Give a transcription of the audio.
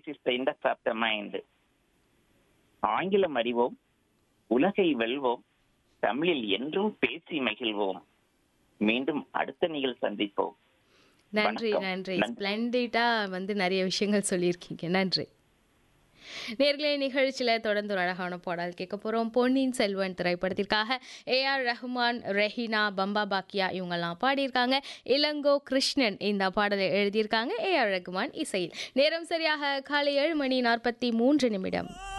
This is the Indus of the mind ஆங்கிலம் அறிவோம் உலகை வெல்வோம் தமிழில் என்றும் பேசி மகிழ்வோம் மீண்டும் அடுத்த நிகழ் சந்திப்போம் நன்றி வணக்கம். நன்றி நன்றி. ஸ்பிளண்டிட்டா வந்து நிறைய விஷயங்கள் சொல்லியிருக்கீங்க நன்றி நேர்களே நிகழ்ச்சியில் தொடர்ந்து ஒரு அழகான பாடல் கேட்க போகிறோம் பொன்னியின் செல்வன் திரைப்படத்திற்காக ஏஆர் ரஹ்மான் ரெஹினா பம்பா பாக்கியா இவங்கெல்லாம் பாடியிருக்காங்க இளங்கோ கிருஷ்ணன் இந்த பாடலை எழுதியிருக்காங்க ஏஆர் ரஹ்மான் இசையில் நேரம் சரியாக காலை ஏழு மணி நாற்பத்தி மூன்று நிமிடம்